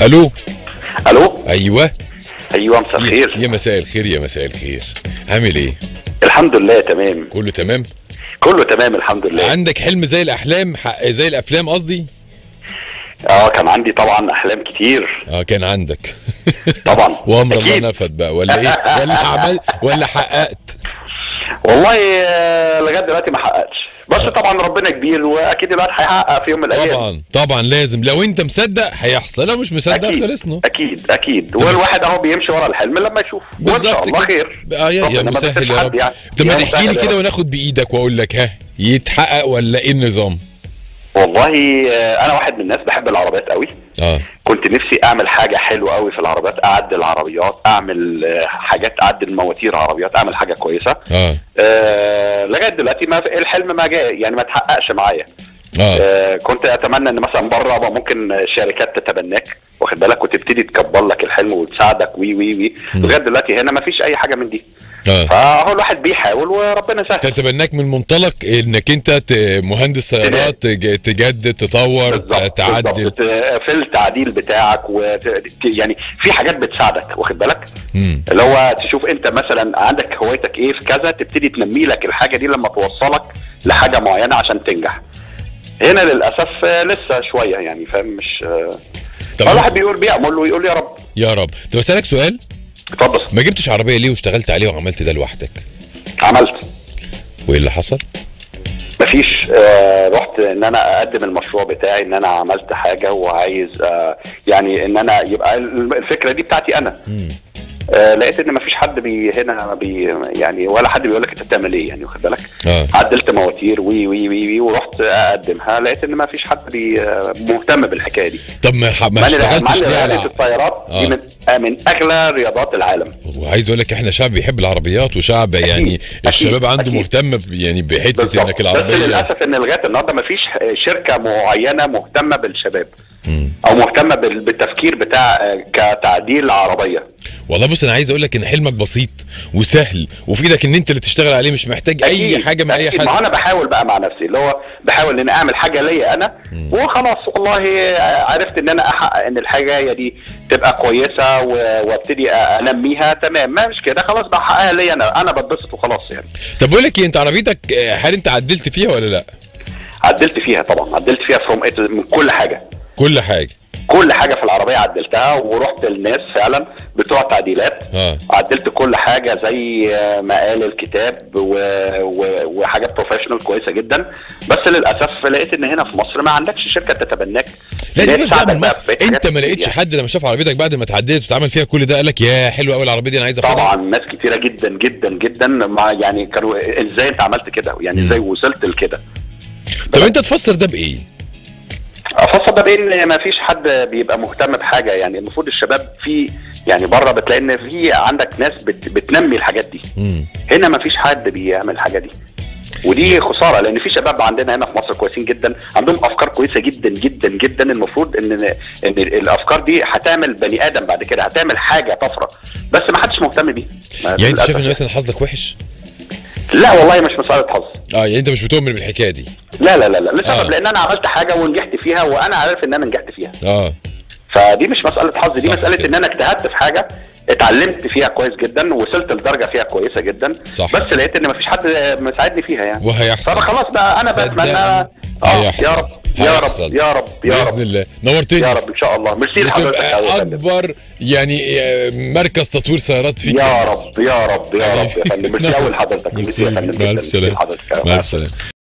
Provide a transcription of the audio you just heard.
الو الو ايوه ايوه مساء يا الخير يا مساء الخير يا مساء الخير عامل ايه الحمد لله تمام كله تمام كله تمام الحمد لله عندك حلم زي الاحلام ح- زي الافلام قصدي اه كان عندي طبعا احلام كتير اه كان عندك طبعا وامر الله أكيد. نفد بقى ولا ايه ولا عمل ولا حققت والله آه، لغايه دلوقتي ما حققتش بس طبعا ربنا كبير واكيد الواحد هيحقق في يوم من الايام طبعا طبعا لازم لو انت مصدق هيحصل لو مش مصدق اكيد خلصنا اكيد اكيد والواحد اهو بيمشي ورا الحلم لما يشوف وان شاء الله كده. خير اه يا, يا ربنا ما مسهل بيسيبش يا حد رب يعني. طب ما يا تحكي لي مسهل يا كده رب. وناخد بايدك واقول لك ها يتحقق ولا ايه النظام والله آه، انا واحد من الناس بحب العربيات قوي اه كنت نفسي اعمل حاجه حلوه قوي في العربيات اعدل عربيات اعمل آه، حاجات اعدل مواتير عربيات اعمل حاجه كويسه اه آه لغايه دلوقتي ما الحلم ما جاء يعني ما تحققش معايا اه آه كنت اتمنى ان مثلا بره بقى ممكن شركات تتبناك واخد بالك وتبتدي تكبر لك الحلم وتساعدك وي وي وي لغايه دلوقتي هنا ما فيش اي حاجه من دي اه فهو الواحد بيحاول وربنا سهل تتبناك من منطلق انك انت ت- مهندس سيارات تج- تجدد تطور بالظبط تعدل بالظبط. في التعديل بتاعك وت... يعني في حاجات بتساعدك واخد بالك مم. اللي هو تشوف انت مثلا عندك هوايتك ايه في كذا تبتدي تنمي لك الحاجه دي لما توصلك لحاجه معينه عشان تنجح هنا للاسف آه، لسه شويه يعني فاهم مش آه، طب فالواحد بيقول بيأمل ويقول يا رب يا رب طب اسالك سؤال اتفضل ما جبتش عربيه ليه واشتغلت عليه وعملت ده لوحدك عملت وايه اللي حصل مفيش آه رحت ان انا اقدم المشروع بتاعي ان انا عملت حاجه وعايز آه يعني ان انا يبقى الفكره دي بتاعتي انا آه لقيت ان مفيش حد بي هنا بي يعني ولا حد بيقول لك انت بتعمل ايه يعني واخد بالك اه عدلت مواتير وي وي وي, وي ورحت اقدمها لقيت ان مفيش حد بي آه، مهتم بالحكايه دي طب ما ح- ما مع ان مع اشتغلتش ان ليه رياضه على الطيارات آه. دي من آه، من اغلى رياضات العالم وعايز اقول لك احنا شعب بيحب العربيات وشعب يعني أكيد، الشباب عنده أكيد. مهتم ب- يعني بحته بالظبط انك بس العربيه للاسف ان لغايه النهارده مفيش شركه معينه مهتمه بالشباب مم. او مهتمه بال- بالتفكير بتاع آه، كتعديل عربيه والله بص انا عايز اقول لك ان حلمك بسيط وسهل وفي ايدك ان انت اللي تشتغل عليه مش محتاج اي أكيد، حاجه من اي أكيد. حد ما هو انا بحاول بقى مع نفسي اللي هو بحاول ان اعمل حاجه ليا انا وخلاص والله عرفت ان انا احقق ان الحاجه دي تبقى كويسه و- وابتدي انميها تمام ما مش كده خلاص بحققها ليا انا انا بتبسط وخلاص يعني طب بقول لك ايه انت عربيتك آه، هل انت عدلت فيها ولا لا عدلت فيها طبعا عدلت فيها فروم من كل حاجه كل حاجه كل حاجه في العربيه عدلتها ورحت للناس فعلا بتوع تعديلات اه عدلت كل حاجه زي ما قال الكتاب و... و... وحاجات بروفيشنال كويسه جدا بس للاسف لقيت ان هنا في مصر ما عندكش شركه تتبناك إن هي لازم تساعدك تعمل بقى مصر في حاجات انت ما كتير لقيتش يعني. حد لما شاف عربيتك بعد ما اتعدلت واتعمل فيها كل ده قال لك يا حلوه قوي العربيه دي انا عايز اخدها طبعا ناس كتيره جدا جدا جدا مع يعني كانوا ازاي انت عملت كده يعني ازاي وصلت لكده طب انت تفسر ده بايه افصل ده بان ما فيش حد بيبقى مهتم بحاجه يعني المفروض الشباب في يعني بره بتلاقي ان في عندك ناس بت بتنمي الحاجات دي مم. هنا ما فيش حد بيعمل الحاجه دي ودي خساره لان في شباب عندنا هنا في مصر كويسين جدا عندهم افكار كويسه جدا جدا جدا المفروض ان ان الافكار دي هتعمل بني ادم بعد كده هتعمل حاجه طفره بس ما حدش مهتم بيه ما- يعني انت للأسف شايف ان مثلا حظك وحش لا والله مش مساله حظ اه يعني انت مش بتؤمن بالحكايه دي لا لا لا لا لسبب آه. لان انا عملت حاجه ونجحت فيها وانا عارف ان انا نجحت فيها اه فدي مش مساله حظ دي صح مساله كده. ان انا اجتهدت في حاجه اتعلمت فيها كويس جدا ووصلت لدرجه فيها كويسه جدا صح. بس لقيت ان مفيش حد مساعدني فيها يعني وهيحصل فخلاص بقى انا صدقني بتمنى اه هيحصل. يا رب يا هيحصل. رب يا رب يا باذن رب الله نورتني يا رب ان شاء الله ميرسي لحضرتك أوي يا وتبقى فندم. اكبر يعني آه، مركز تطوير سيارات فيك يا مصر. رب يا رب يا رب يا فندم ميرسي قوي لحضرتك ميرسي يا فندم مع جداً. الف ميرسي سلامه لحضرتك. مع الف سلامه